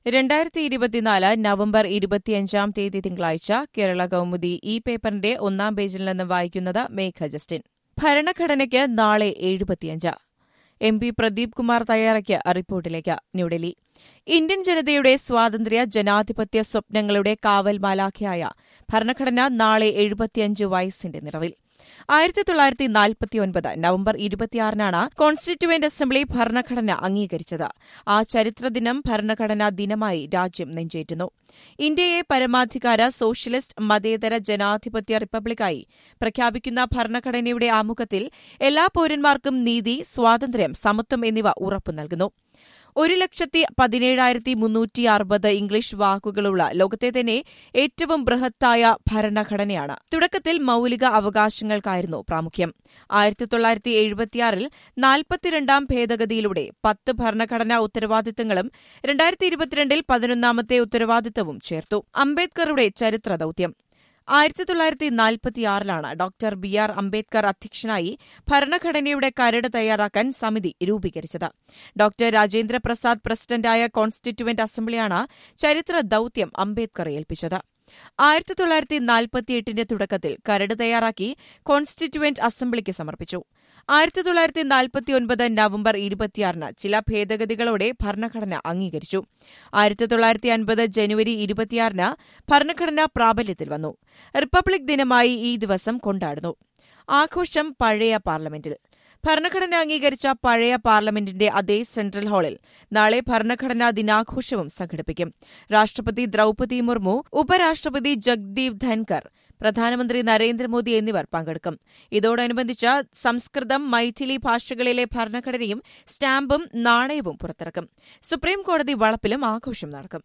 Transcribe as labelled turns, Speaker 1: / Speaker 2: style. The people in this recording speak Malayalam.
Speaker 1: രണ്ടായിരത്തി ഇരുപത്തിനാല് നവംബർ ഇരുപത്തിയഞ്ചാം തീയതി തിങ്കളാഴ്ച കേരള കൗമുദി ഈ പേപ്പറിന്റെ ഒന്നാം പേജിൽ നിന്ന് വായിക്കുന്നത് മേഘ ജസ്റ്റിൻ ഭരണഘടനയ്ക്ക് നാളെ എഴുപത്തിയഞ്ച് എം പി പ്രദീപ് കുമാർ തയ്യാറാക്കിയ റിപ്പോർട്ടിലേക്ക് ന്യൂഡൽഹി ഇന്ത്യൻ ജനതയുടെ സ്വാതന്ത്ര്യ ജനാധിപത്യ സ്വപ്നങ്ങളുടെ കാവൽ മാലാഖയായ ഭരണഘടന നാളെ എഴുപത്തിയഞ്ച് വയസ്സിന്റെ നിറവിൽ ആയിരത്തി തൊള്ളായിരത്തി നാൽപ്പത്തിയൊൻപത് നവംബർ ഇരുപത്തിയാറിനാണ് കോൺസ്റ്റിറ്റ്യുവന്റ് അസംബ്ലി ഭരണഘടന അംഗീകരിച്ചത് ആ ചരിത്രദിനം ഭരണഘടനാ ദിനമായി രാജ്യം നെഞ്ചേറ്റുന്നു ഇന്ത്യയെ പരമാധികാര സോഷ്യലിസ്റ്റ് മതേതര ജനാധിപത്യ റിപ്പബ്ലിക്കായി പ്രഖ്യാപിക്കുന്ന ഭരണഘടനയുടെ ആമുഖത്തിൽ എല്ലാ പൌരന്മാർക്കും നീതി സ്വാതന്ത്ര്യം സമത്വം എന്നിവ ഉറപ്പു നൽകുന്നു ഒരു ലക്ഷത്തി പതിനേഴായിരത്തി മുന്നൂറ്റി അറുപത് ഇംഗ്ലീഷ് വാക്കുകളുള്ള ലോകത്തെ തന്നെ ഏറ്റവും ബൃഹത്തായ ഭരണഘടനയാണ് തുടക്കത്തിൽ മൌലിക അവകാശങ്ങൾക്കായിരുന്നു പ്രാമുഖ്യം ആയിരത്തി തൊള്ളായിരത്തി എഴുപത്തിയാറിൽ നാൽപ്പത്തിരണ്ടാം ഭേദഗതിയിലൂടെ പത്ത് ഭരണഘടനാ ഉത്തരവാദിത്തങ്ങളും രണ്ടായിരത്തി ഇരുപത്തിരണ്ടിൽ പതിനൊന്നാമത്തെ ഉത്തരവാദിത്തവും ചേർത്തു അംബേദ്കറുടെ ചരിത്ര ദൌത്യം ആയിരത്തി തൊള്ളായിരത്തി നാൽപ്പത്തിയാറിലാണ് ഡോക്ടർ ബി ആർ അംബേദ്കർ അധ്യക്ഷനായി ഭരണഘടനയുടെ കരട് തയ്യാറാക്കാൻ സമിതി രൂപീകരിച്ചത് ഡോക്ടർ രാജേന്ദ്ര പ്രസാദ് പ്രസിഡന്റായ കോൺസ്റ്റിറ്റ്യുവന്റ് അസംബ്ലിയാണ് ചരിത്ര ദൌത്യം അംബേദ്കറെ ഏൽപ്പിച്ചത് ആയിരത്തി തൊള്ളായിരത്തി നാൽപ്പത്തിയെട്ടിന്റെ തുടക്കത്തിൽ കരട് തയ്യാറാക്കി കോൺസ്റ്റിറ്റ്യുവന്റ് അസംബ്ലിക്ക് സമർപ്പിച്ചു ആയിരത്തി തൊള്ളായിരത്തി നാൽപ്പത്തിയൊൻപത് നവംബർ ഇരുപത്തിയാറിന് ചില ഭേദഗതികളോടെ ഭരണഘടന അംഗീകരിച്ചു ആയിരത്തി തൊള്ളായിരത്തി അൻപത് ജനുവരി ഇരുപത്തിയാറിന് ഭരണഘടന പ്രാബല്യത്തിൽ വന്നു റിപ്പബ്ലിക് ദിനമായി ഈ ദിവസം കൊണ്ടാടുന്നു ആഘോഷം പഴയ പാർലമെന്റിൽ ഭരണഘടന അംഗീകരിച്ച പഴയ പാർലമെന്റിന്റെ അതേ സെൻട്രൽ ഹാളിൽ നാളെ ഭരണഘടനാ ദിനാഘോഷവും സംഘടിപ്പിക്കും രാഷ്ട്രപതി ദ്രൌപതി മുർമു ഉപരാഷ്ട്രപതി ജഗ്ദീപ് ധൻകർ പ്രധാനമന്ത്രി നരേന്ദ്രമോദി എന്നിവർ പങ്കെടുക്കും ഇതോടനുബന്ധിച്ച് സംസ്കൃതം മൈഥിലി ഭാഷകളിലെ ഭരണഘടനയും സ്റ്റാമ്പും നാണയവും പുറത്തിറക്കും സുപ്രീംകോടതി വളപ്പിലും ആഘോഷം നടക്കും